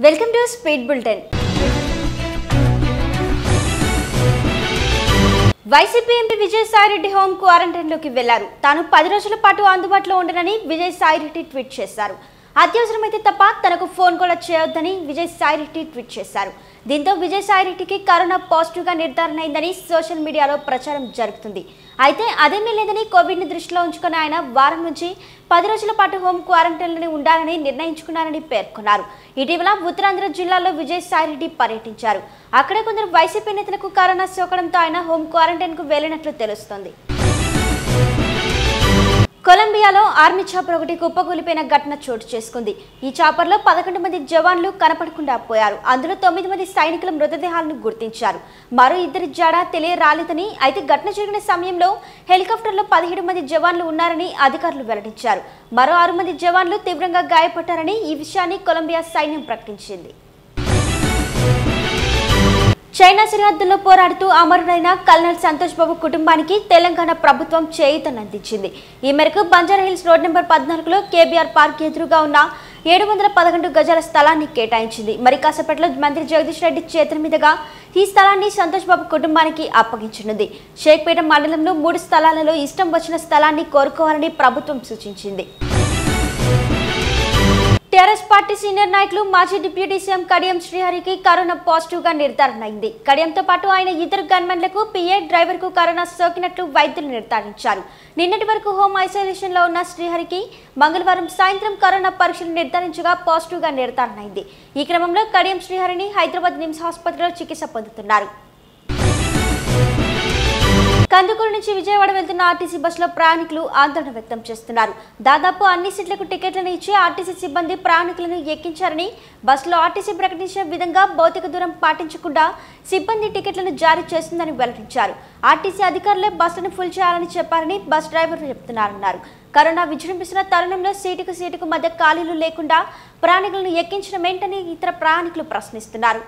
welcome to speed bulletin YCP MP Vijayasai Reddy home క్వారంటైన్లోకి వెళ్లారు తాను పది రోజుల పాటు అందుబాటులో ఉండనని విజయసాయిరెడ్డి ట్వీట్ చేశారు అత్యవసరమైతే తప్ప తనకు ఫోన్ కూడా చేయొద్దని విజయసాయిరెడ్డి ట్వీట్ చేశారు దీంతో విజయసాయిరెడ్డికి కరోనా పాజిటివ్గా నిర్ధారణ అయిందని సోషల్ మీడియాలో ప్రచారం జరుగుతుంది అయితే అదేమీ లేదని కోవిడ్ని దృష్టిలో ఉంచుకుని ఆయన వారం నుంచి పది రోజుల పాటు హోమ్ క్వారంటైన్లోనే ఉండాలని నిర్ణయించుకున్నారని పేర్కొన్నారు ఇటీవల ఉత్తరాంధ్ర జిల్లాలో విజయసాయిరెడ్డి పర్యటించారు అక్కడ కొందరు వైసీపీ నేతలకు కరోనా సోకడంతో ఆయన హోమ్ క్వారంటైన్కు వెళ్లినట్లు తెలుస్తోంది కొలంబియాలో ఆర్మీ చాపర్ ఒకటి కుప్పకూలిపోయిన ఘటన చోటు చేసుకుంది ఈ చాపర్లో పదకొండు మంది జవాన్లు కనపడకుండా పోయారు అందులో తొమ్మిది మంది సైనికుల మృతదేహాలను గుర్తించారు మరో ఇద్దరి జాడ తెలియ రాలేదని అయితే ఘటన జరిగిన సమయంలో హెలికాప్టర్లో పదిహేడు మంది జవాన్లు ఉన్నారని అధికారులు వెల్లడించారు మరో ఆరు మంది జవాన్లు తీవ్రంగా గాయపడ్డారని ఈ విషయాన్ని కొలంబియా సైన్యం ప్రకటించింది చైనా సరిహద్దుల్లో పోరాడుతూ అమరుడైన కల్నల్ సంతోష్ బాబు కుటుంబానికి తెలంగాణ ప్రభుత్వం చేయూతనందించింది ఈ మేరకు బంజారాహిల్స్ రోడ్ నెంబర్ పద్నాలుగులో కేబీఆర్ పార్క్ ఎదురుగా ఉన్న ఏడు వందల పదకొండు గజాల స్థలాన్ని కేటాయించింది మరి కాసేపట్లో మంత్రి జగదీష్ రెడ్డి చేతుల మీదుగా ఈ స్థలాన్ని సంతోష్ బాబు కుటుంబానికి అప్పగించనుంది షేక్పేట మండలంలో మూడు స్థలాలలో ఇష్టం వచ్చిన స్థలాన్ని కోరుకోవాలని ప్రభుత్వం సూచించింది టీఆర్ఎస్ పార్టీ సీనియర్ నాయకులు మాజీ డిప్యూటీ సీఎం కడియం శ్రీహరికి కరోనా పాజిటివ్ గా నిర్ధారణ అయింది కడియంతో పాటు ఆయన ఇద్దరు గన్మెన్లకు పిఏ డ్రైవర్ కు కరోనా సోకినట్లు వైద్యులు నిర్ధారించారు నిన్నటి వరకు హోమ్ ఐసోలేషన్ లో ఉన్న శ్రీహరికి మంగళవారం సాయంత్రం కరోనా పరీక్షలు నిర్ధారించగా పాజిటివ్ గా నిర్ధారణ అయింది ఈ క్రమంలో కడియం శ్రీహరిని హైదరాబాద్ నిమ్స్ ఆసుపత్రిలో చికిత్స పొందుతున్నారు కందుకూరు నుంచి విజయవాడ వెళ్తున్న ఆర్టీసీ బస్సులో ప్రయాణికులు ఆందోళన వ్యక్తం చేస్తున్నారు దాదాపు అన్ని సీట్లకు టికెట్లను ఇచ్చి ఆర్టీసీ సిబ్బంది ప్రయాణికులను ఎక్కించారని బస్సులో ఆర్టీసీ ప్రకటించిన విధంగా భౌతిక దూరం పాటించకుండా సిబ్బంది టికెట్లను జారీ చేస్తుందని వెల్లడించారు ఆర్టీసీ అధికారులే బస్సులను ఫుల్ చేయాలని చెప్పారని బస్ డ్రైవర్లు చెప్తున్నారన్నారు కరోనా విజృంభిస్తున్న తరుణంలో సీటుకు సీటుకు మధ్య ఖాళీలు లేకుండా ప్రయాణికులను ఎక్కించడం ఏంటని ఇతర ప్రయాణికులు ప్రశ్నిస్తున్నారు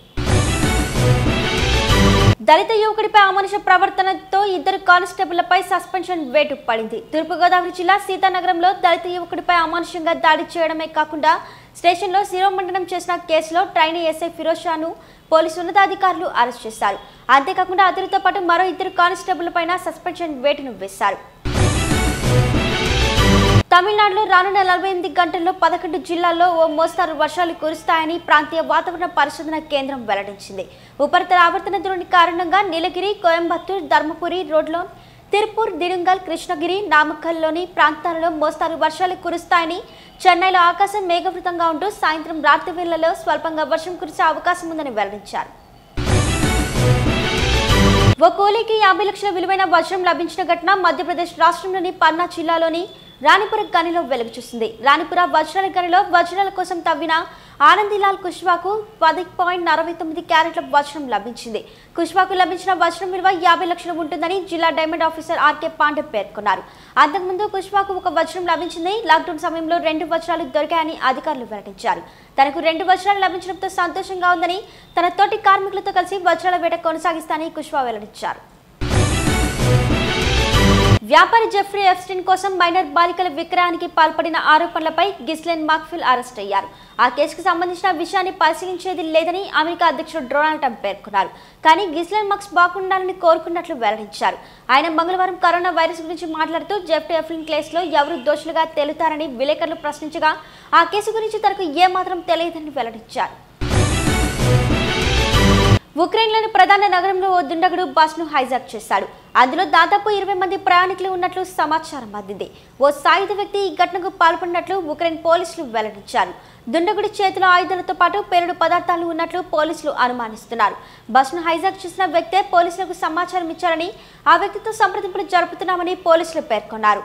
దళిత యువకుడిపై అమానుష ప్రవర్తనతో ఇద్దరు కానిస్టేబుళ్లపై సస్పెన్షన్ వేటు పడింది తూర్పుగోదావరి జిల్లా సీతానగరంలో దళిత యువకుడిపై అమానుషంగా దాడి చేయడమే కాకుండా స్టేషన్లో శిరోమండనం చేసిన కేసులో ట్రైనీ ఎస్ఐ ఫిరోజ్ షాను పోలీసు ఉన్నతాధికారులు అరెస్ట్ చేశారు అంతేకాకుండా అతనితో పాటు మరో ఇద్దరు కానిస్టేబుళ్లపైన సస్పెన్షన్ వేటును వేశారు తమిళనాడులో రానున్న నలభై ఎనిమిది గంటల్లో పదకొండు జిల్లాల్లో ఓ మోస్తారు వర్షాలు కురుస్తాయని ప్రాంతీయ వాతావరణ పరిశోధన కేంద్రం వెల్లడించింది ఉపరితల ఆవర్తన ద్రోణి కారణంగా నీలగిరి కోయంబత్తూర్ ధర్మపురి రోడ్లో తిరుపూర్ దిడుంగల్ కృష్ణగిరి నామక్కల్లోని ప్రాంతాలలో మోస్తారు వర్షాలు కురుస్తాయని చెన్నైలో ఆకాశం మేఘవృతంగా ఉంటూ సాయంత్రం రాత్రి వేళల్లో స్వల్పంగా వర్షం కురిసే అవకాశం ఉందని వెల్లడించారు ఓ కూలీకి యాభై లక్షల విలువైన వజ్రం లభించిన ఘటన మధ్యప్రదేశ్ రాష్ట్రంలోని పన్నా జిల్లాలోని రాణిపుర గనిలో వెలుగు చూసింది రాణిపుర వజ్రాల గనిలో వజ్రాల కోసం తవ్విన ఆనందిలాల్ కుష్వాకు పది పాయింట్ అరవై తొమ్మిది క్యారెట్ల వజ్రం లభించింది కుష్వాకు లభించిన వజ్రం విలువ యాభై లక్షలు ఉంటుందని జిల్లా డైమండ్ ఆఫీసర్ ఆర్కే పాండే పేర్కొన్నారు అంతకుముందు కుష్వాకు ఒక వజ్రం లభించింది లాక్డౌన్ సమయంలో రెండు వజ్రాలు దొరికాయని అధికారులు వెల్లడించారు తనకు రెండు వజ్రాలు లభించడంతో సంతోషంగా ఉందని తన తోటి కార్మికులతో కలిసి వజ్రాల వేట కొనసాగిస్తానని కుష్వా వెల్లడించారు వ్యాపారి జెఫ్రీ ఎఫ్స్టిన్ కోసం మైనర్ బాలికల విక్రయానికి పాల్పడిన ఆరోపణలపై గిస్లెన్ మాక్ఫిల్ అరెస్ట్ అయ్యారు ఆ కేసుకు సంబంధించిన విషయాన్ని పరిశీలించేది లేదని అమెరికా అధ్యక్షుడు డొనాల్డ్ ట్రంప్ పేర్కొన్నారు కానీ గిస్లెన్ మక్స్ బాగుండాలని కోరుకున్నట్లు వెల్లడించారు ఆయన మంగళవారం కరోనా వైరస్ గురించి మాట్లాడుతూ జెఫ్రీ ఎఫ్లిన్ కేసులో ఎవరు దోషులుగా తేలుతారని విలేకరులు ప్రశ్నించగా ఆ కేసు గురించి తనకు ఏమాత్రం తెలియదని వెల్లడించారు ఉక్రెయిన్లోని ప్రధాన నగరంలో ఓ దుండగుడు బస్ను హైజాక్ చేశాడు అందులో దాదాపు ఇరవై మంది ప్రయాణికులు ఉన్నట్లు సమాచారం అందింది ఓ సాయుధ వ్యక్తి ఈ ఘటనకు పాల్పడినట్లు ఉక్రెయిన్ పోలీసులు వెల్లడించారు దుండగుడి చేతిలో ఆయుధాలతో పాటు పేలుడు పదార్థాలు ఉన్నట్లు పోలీసులు అనుమానిస్తున్నారు బస్ను హైజాక్ చేసిన వ్యక్తే పోలీసులకు సమాచారం ఇచ్చారని ఆ వ్యక్తితో సంప్రదింపులు జరుపుతున్నామని పోలీసులు పేర్కొన్నారు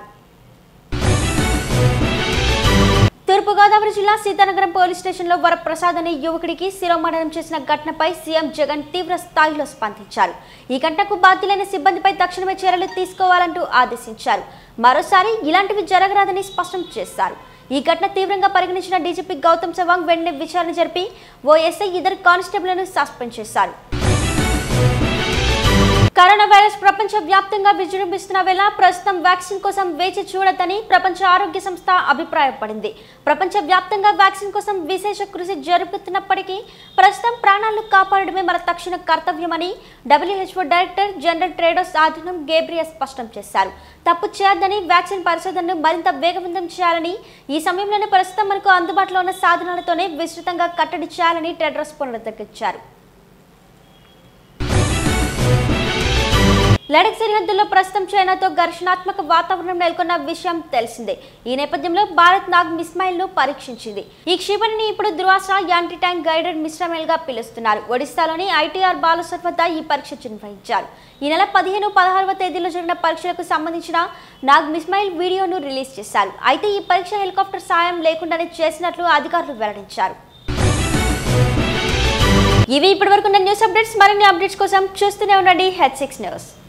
తూర్పుగోదావరి జిల్లా సీతానగరం పోలీస్ స్టేషన్లో వరప్రసాద్ అనే యువకుడికి శిరోమండనం చేసిన ఘటనపై సీఎం జగన్ తీవ్ర స్థాయిలో స్పందించారు ఈ ఘటనకు బాధ్యులైన సిబ్బందిపై తక్షణమే చర్యలు తీసుకోవాలంటూ ఆదేశించారు మరోసారి ఇలాంటివి జరగరాదని స్పష్టం చేశారు ఈ ఘటన తీవ్రంగా పరిగణించిన డీజీపీ గౌతమ్ సవాంగ్ వెంటనే విచారణ జరిపి ఓ ఎస్ఐ ఇద్దరు కానిస్టేబుల్ను సస్పెండ్ చేశారు కరోనా వైరస్ ప్రపంచ వ్యాప్తంగా విజృంభిస్తున్న వేళ ప్రస్తుతం వ్యాక్సిన్ కోసం వేచి చూడొద్దని ప్రపంచ ఆరోగ్య సంస్థ అభిప్రాయపడింది ప్రపంచ వ్యాప్తంగా వ్యాక్సిన్ కోసం విశేష కృషి జరుగుతున్నప్పటికీ ప్రస్తుతం ప్రాణాలను కాపాడడమే మన తక్షణ కర్తవ్యమని WHO director general Tedros Adhanom Ghebreyesus స్పష్టం చేశారు తప్పు చేయొద్దని వ్యాక్సిన్ పరిశోధనను మరింత వేగవంతం చేయాలని ఈ సమయంలోనే ప్రస్తుతం మనకు అందుబాటులో ఉన్న సాధనాలతోనే విస్తృతంగా కట్టడి చేయాలని ట్రేడర్స్ పునరుద్ధరించారు లడక్ సరిహద్దుల్లో ప్రస్తుతం చైనాతో ఘర్షణాత్మక వాతావరణం నెలకొన్న విషయం తెలిసిందే ఈ నేపథ్యంలో భారత్ నాగ్ మిస్మైల్ ను పరీక్షించింది ఈ క్షిపణిని ఇప్పుడు Dhruvastra anti tank guided missile గా పిలుస్తున్నారు ఒడిశాలోని ఐటీఆర్ బాలసర్ వద్ద ఈ పరీక్ష నిర్వహించారు ఈ నెల పదిహేను పదహారవ తేదీలో జరిగిన పరీక్షలకు సంబంధించిన నాగ్ మిస్మైల్ వీడియోను రిలీజ్ చేశారు అయితే ఈ పరీక్ష హెలికాప్టర్ సాయం లేకుండానే చేసినట్లు అధికారులు వెల్లడించారు ఇవి ఇప్పటివరకు ఉన్న న్యూస్ అప్డేట్స్ మరిన్ని అప్డేట్స్ కోసం చూస్తూనే ఉండండి హెడ్ సిక్స్ న్యూస్